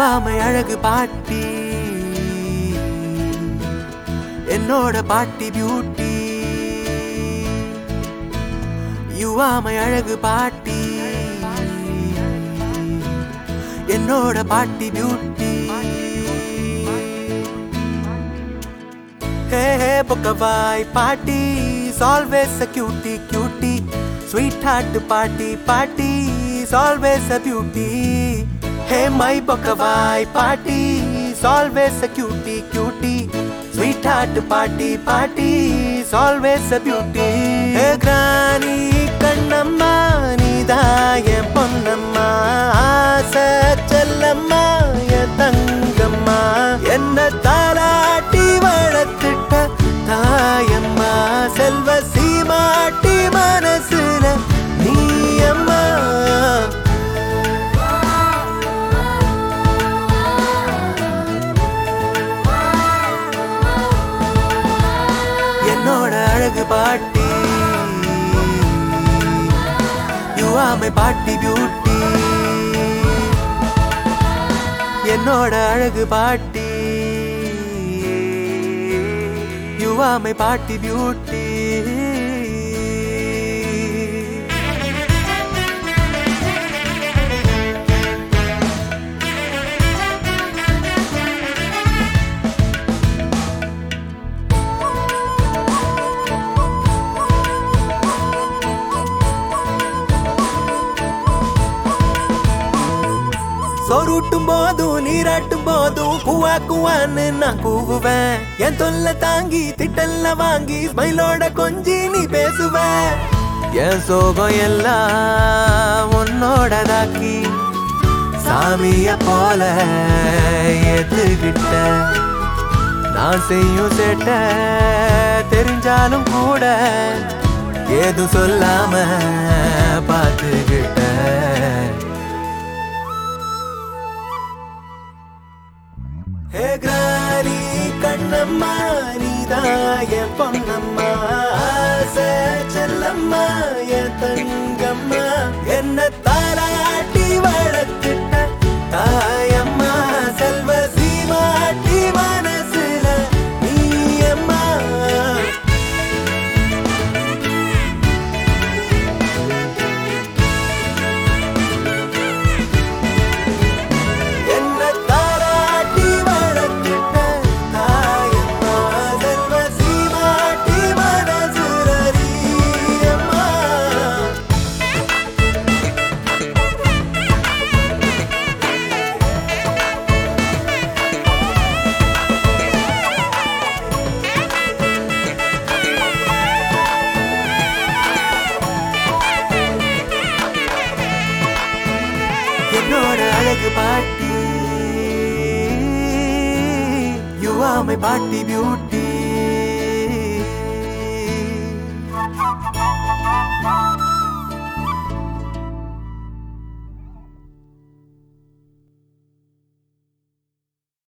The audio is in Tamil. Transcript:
யுவாமை அழகு பாட்டி என்னோட பாட்டி பியூட்டி யுவாமை அழகு பாட்டி என்னோட பாட்டி பியூட்டி ஹே ஹே பொக்கவாய் பாட்டி always a cutie cutie sweetheart பாட்டி பாட்டி always a beauty hey my பொக்கவாய் பாட்டி always a cutie cutie sweetheart பாட்டி பாட்டி ஆல்வேஸ் அ பியூட்டி ஹே கிராணி கண்ணம்மா நீதான் என் பொன்னம்மா ஆசை செல்லம்மா என் தங்கம்மா என்ன தாலாட்டி வளர்த்துட்ட தாயம்மா செல்வ சீமாட்டி மனசுல நீ அம்மா என்னோட அழகு பாட்டி யுவாமை பாட்டி பியூட்டி என்னோட அழகு பாட்டி யுவாமை பாட்டி பியூட்டி சொருட்டும் போதும் நீராட்டும் போதும் குவா குவான்னு நான் கூவுவேன் என் தொல்லை தாங்கி திட்டல்ல வாங்கி ஸ்மைலோட கொஞ்சி நீ பேசுவ என் சோகம் எல்லாம் உன்னோடதாக்கி சாமிய போல எதுகிட்ட நான் செய்யும் சேட்ட தெரிஞ்சாலும் கூட ஏதும் சொல்லாம பார்த்துக்கிட்ட ஹே கிராரி கண்ணம்மா நீதான் என் பொன்னம்மா ஆசை செல்லம்மா என் தங்கம்மா என்ன தாராட்டி வளர்த்துட்ட தாயம்மா செல்வ சீமாட்டி மனசுல நீ அம்மா என்ன தாராட்டி வளர்த்துட்ட தாயம்மா செல்வ சீமாட்டி மனசுல நீ அம்மா என்னோட அழகு பாட்டி யுவாமை பாட்டி பியூட்டி